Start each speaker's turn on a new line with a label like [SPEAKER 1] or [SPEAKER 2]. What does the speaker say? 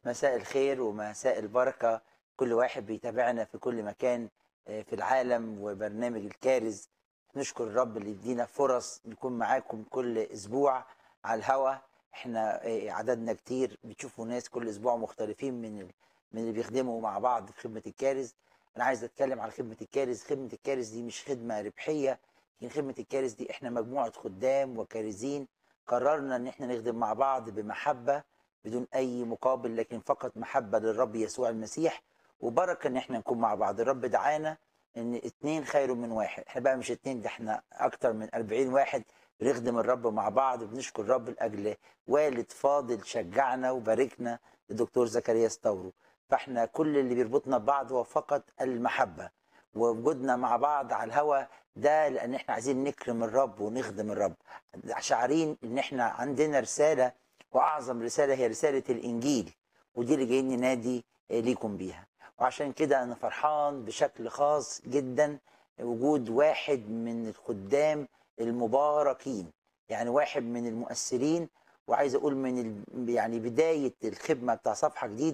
[SPEAKER 1] مساء الخير ومساء البركة كل واحد بيتابعنا في كل مكان آه، في العالم وبرنامج الكارز نشكر الرب اللي يدينا فرص نكون معاكم كل أسبوع على الهوا احنا آه، عددنا كتير بتشوفوا ناس كل أسبوع مختلفين من ال- من اللي بيخدموا مع بعض في خدمة الكارز أنا عايز أتكلم على خدمة الكارز خدمة الكارز دي مش خدمة ربحية لكن خدمة الكارز دي احنا مجموعة خدام وكارزين قررنا ان احنا نخدم مع بعض بمحبة بدون اي مقابل لكن فقط محبه للرب يسوع المسيح وبركه ان احنا نكون مع بعض الرب دعانا ان اتنين خير من واحد احنا بقى مش اتنين ده احنا اكتر من 40 واحد بنخدم الرب مع بعض وبنشكر الرب لاجل والد فاضل شجعنا وباركنا الدكتور زكريا ستورو فاحنا كل اللي بيربطنا ببعض هو فقط المحبه ووجودنا مع بعض على الهوا ده لان احنا عايزين نكرم الرب ونخدم الرب شعارين ان احنا عندنا رساله واعظم رساله هي رساله الانجيل ودي اللي جايين ننادي ليكم بيها وعشان كده انا فرحان بشكل خاص جدا وجود واحد من الخدام المباركين يعني واحد من المؤثرين وعايز اقول من ال... يعني بدايه الخدمه بتاع صفحه جديده